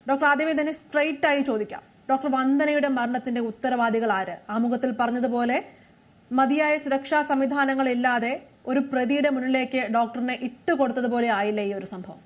doctor ആദ്യമേ തന്നെ straight ആയി ചോദിക്കാം ഡോക്ടർ വന്ദനയുടെ മരണത്തിന്റെ ഉത്തരവാദികൾ ആര് ആമുഖത്തിൽ പറഞ്ഞതുപോലെ മതിയായ സുരക്ഷാ സംവിധാനങ്ങളില്ലാതെ ഒരു പ്രതിയുടെ മുന്നിലേക്ക് ഡോക്ടറിനെ ഇട്ടുകൊടുത്തതുപോലെ ആയില്ലേ ഈ ഒരു സംഭവം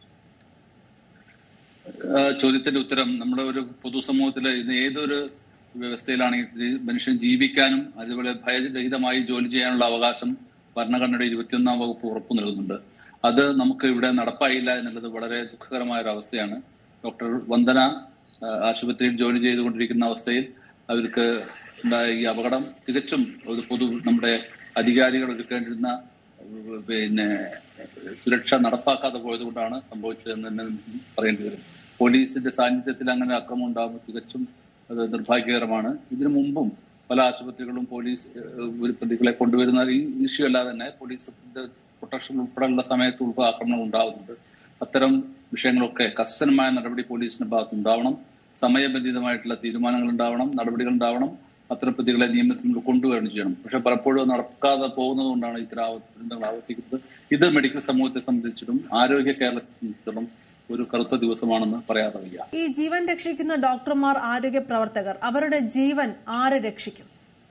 ആ, ചോദ്യത്തിന്റെ ഉത്തരം നമ്മുടെ ഒരു പൊതുസമൂഹത്തിലെ ഇന്ന് ഏതൊരു വ്യവസ്ഥയിലാണെങ്കിൽ ഈ മനുഷ്യൻ ജീവിക്കാനും അതുപോലെ ഭയരഹിതമായി ജോലി ചെയ്യാനുള്ള അവകാശം ഭരണഘടനയുടെ ഇരുപത്തിയൊന്നാം വകുപ്പ് ഉറപ്പു നൽകുന്നുണ്ട് അത് നമുക്ക് ഇവിടെ നടപ്പായില്ല എന്നുള്ളത് വളരെ ദുഃഖകരമായ ഒരു അവസ്ഥയാണ് ഡോക്ടർ വന്ദന ആ, ആശുപത്രിയിൽ ജോലി ചെയ്തുകൊണ്ടിരിക്കുന്ന അവസ്ഥയിൽ അവർക്ക് ഉണ്ടായ ഈ അപകടം തികച്ചും ഒരു പൊതു നമ്മുടെ അധികാരികൾ ഒരുക്കേണ്ടിരുന്ന ഏഹ്, പിന്നെ സുരക്ഷ നടപ്പാക്കാതെ പോയതുകൊണ്ടാണ് സംഭവിച്ചതെന്ന് തന്നെ പറയേണ്ടി വരും പോലീസിന്റെ സാന്നിധ്യത്തിൽ അങ്ങനെ അക്രമം ഉണ്ടാകുമ്പോൾ തികച്ചും അത് നിർഭാഗ്യകരമാണ് ഇതിനു മുമ്പും പല ആശുപത്രികളും പോലീസ് ഏഹ്, ഒരു പ്രതികളെ കൊണ്ടുവരുന്ന ഈ ഇഷ്യൂ അല്ലാതെ തന്നെ പോലീസിന്റെ പ്രൊട്ടക്ഷൻ ഉൾപ്പെടെയുള്ള സമയത്ത് ഉൾപ്പെടെ ആക്രമണം ഉണ്ടാകുന്നുണ്ട് അത്തരം വിഷയങ്ങളൊക്കെ കർശനമായ നടപടി പോലീസിന്റെ ഭാഗത്ത് ഉണ്ടാവണം സമയബന്ധിതമായിട്ടുള്ള തീരുമാനങ്ങൾ ഉണ്ടാവണം നടപടികൾ ഉണ്ടാവണം അത്തരം പ്രതികളെ നിയമത്തിൽ കൊണ്ടുവരണം ചെയ്യണം പക്ഷെ പലപ്പോഴും അത് നടക്കാതെ പോകുന്നത് കൊണ്ടാണ് ഇത്തരം ആവ- ദുരന്തങ്ങൾ ആവർത്തിക്കുന്നത് ഇത് മെഡിക്കൽ സമൂഹത്തെ സംബന്ധിച്ചിട്ടും ആരോഗ്യ കേരളത്തെ സംബന്ധിച്ചിടത്തോളം ഒരു കറുത്ത ദിവസമാണെന്ന് പറയാതെ വയ്യ ഈ ജീവൻ രക്ഷിക്കുന്ന ഡോക്ടർമാർ ആരോഗ്യ പ്രവർത്തകർ അവരുടെ ജീവൻ ആര് രക്ഷിക്കും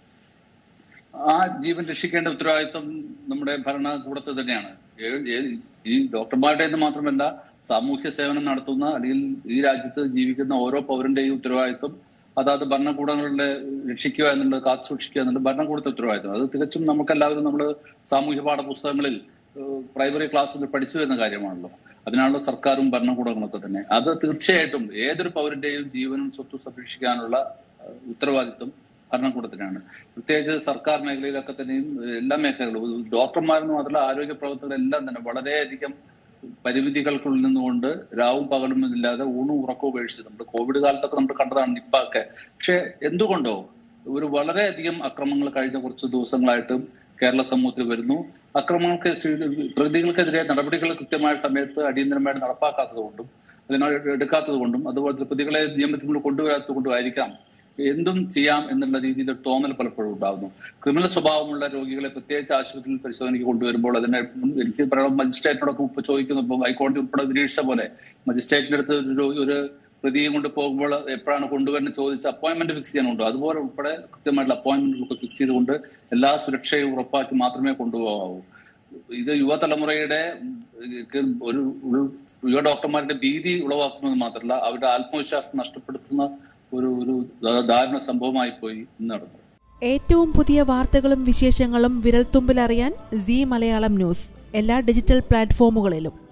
ആ ജീവൻ രക്ഷിക്കേണ്ട ഉത്തരവാദിത്വം നമ്മുടെ ഭരണകൂടത്തെ തന്നെയാണ് ഏ- ഏ- ഈ ഡോക്ടർമാരുടെ എന്ന് മാത്രമല്ല സാമൂഹ്യ സേവനം നടത്തുന്ന അല്ലെങ്കിൽ ഈ രാജ്യത്ത് ജീവിക്കുന്ന ഓരോ പൗരന്റെയും ഉത്തരവാദിത്വം അതാത് ഭരണകൂടങ്ങളുടെ രക്ഷിക്കുക എന്നുള്ളത് കാത്തു സൂക്ഷിക്കുക എന്നുള്ളത് ഭരണകൂടത്തെ ഉത്തരവാദിത്വം അത് തികച്ചും നമുക്കെല്ലാവരും നമ്മൾ സാമൂഹ്യ പാഠപുസ്തകങ്ങളിൽ ഏഹ്, പ്രൈമറി ക്ലാസ്സിൽ പഠിച്ചു വരുന്ന കാര്യമാണല്ലോ അതിനാണല്ലോ സർക്കാരും ഭരണകൂടങ്ങളൊക്കെ തന്നെ അത് തീർച്ചയായിട്ടും ഏതൊരു പൗരന്റെയും ജീവനും സ്വത്തും സംരക്ഷിക്കാനുള്ള ഏഹ്, ഉത്തരവാദിത്വം ഭരണകൂടത്തിനാണ് പ്രത്യേകിച്ച് സർക്കാർ മേഖലയിലൊക്കെ തന്നെയും ഏഹ്, എല്ലാ മേഖലകളും ഡോക്ടർമാരെന്ന് മാത്രമല്ല ആരോഗ്യ പ്രവർത്തകരെല്ലാം തന്നെ വളരെയധികം പരിമിതികൾക്കുള്ളിൽ നിന്നുകൊണ്ട് രാവും പകലും ഇല്ലാതെ ഊണും ഉറക്കവും ഉപേക്ഷിച്ച് നമ്മുടെ കോവിഡ് കാലത്തൊക്കെ നമ്മൾ കണ്ടതാണ് നിപ്പ ഒക്കെ പക്ഷെ എന്തുകൊണ്ടോ ഒരു വളരെയധികം അക്രമങ്ങൾ കഴിഞ്ഞ കുറച്ച് ദിവസങ്ങളായിട്ടും കേരള സമൂഹത്തിൽ വരുന്നു അക്രമങ്ങൾക്ക് ശി- പ്രതികൾക്കെതിരെ നടപടികൾ കൃത്യമായ സമയത്ത് അടിയന്തരമായിട്ട് നടപ്പാക്കാത്തത് കൊണ്ടും അതിനായി എടുക്കാത്തത് കൊണ്ടും അതുപോലെ പ്രതികളെ നിയമത്തിൽ കൊണ്ടുവരാത്തത് കൊണ്ടും ആയിരിക്കാം എന്തും ചെയ്യാം എന്നുള്ള രീതിയിൽ ഒരു തോന്നൽ പലപ്പോഴും ഉണ്ടാകുന്നു ക്രിമിനൽ സ്വഭാവമുള്ള രോഗികളെ പ്രത്യേകിച്ച് ആശുപത്രിയിൽ പരിശോധനയ്ക്ക് കൊണ്ടുവരുമ്പോൾ അതിനെ എനിക്ക് പറയാം മജിസ്ട്രേറ്റിനോടൊക്കെ ഇപ്പൊ ചോദിക്കുന്നു ഇപ്പൊ ഹൈക്കോടതി ഉൾപ്പെടെ നിരീക്ഷിച്ച പോലെ മജിസ്ട്രേറ്റിന്റെ അടുത്ത് ഒരു രോ- ഒരു പ്രതിയും കൊണ്ട് പോകുമ്പോൾ എപ്പോഴാണ് കൊണ്ടുവരുന്നത് ചോദിച്ച് അപ്പോയിന്റ്മെന്റ് ഫിക്സ് ചെയ്യാനുണ്ടോ അതുപോലെ ഉൾപ്പെടെ കൃത്യമായിട്ടുള്ള അപ്പോയിന്റ്മെന്റ് ഫിക്സ് ചെയ്തുകൊണ്ട് എല്ലാ സുരക്ഷയും ഉറപ്പാക്കി മാത്രമേ കൊണ്ടുപോകാവൂ ഇത് യുവതലമുറയുടെ ഉം, ഒരു ഒരു യുവ ഡോക്ടർമാരുടെ ഭീതി ഉളവാക്കുന്നത് മാത്രമല്ല അവരുടെ ആത്മവിശ്വാസം നഷ്ടപ്പെടുത്തുന്ന ഒരു ഒരു ദാരുണ സംഭവമായി പോയി ഇന്ന് നടന്നത് ഏറ്റവും പുതിയ വാർത്തകളും വിശേഷങ്ങളും വിരൽത്തുമ്പിലറിയാൻ സി മലയാളം ന്യൂസ് എല്ലാ ഡിജിറ്റൽ പ്ലാറ്റ്ഫോമുകളിലും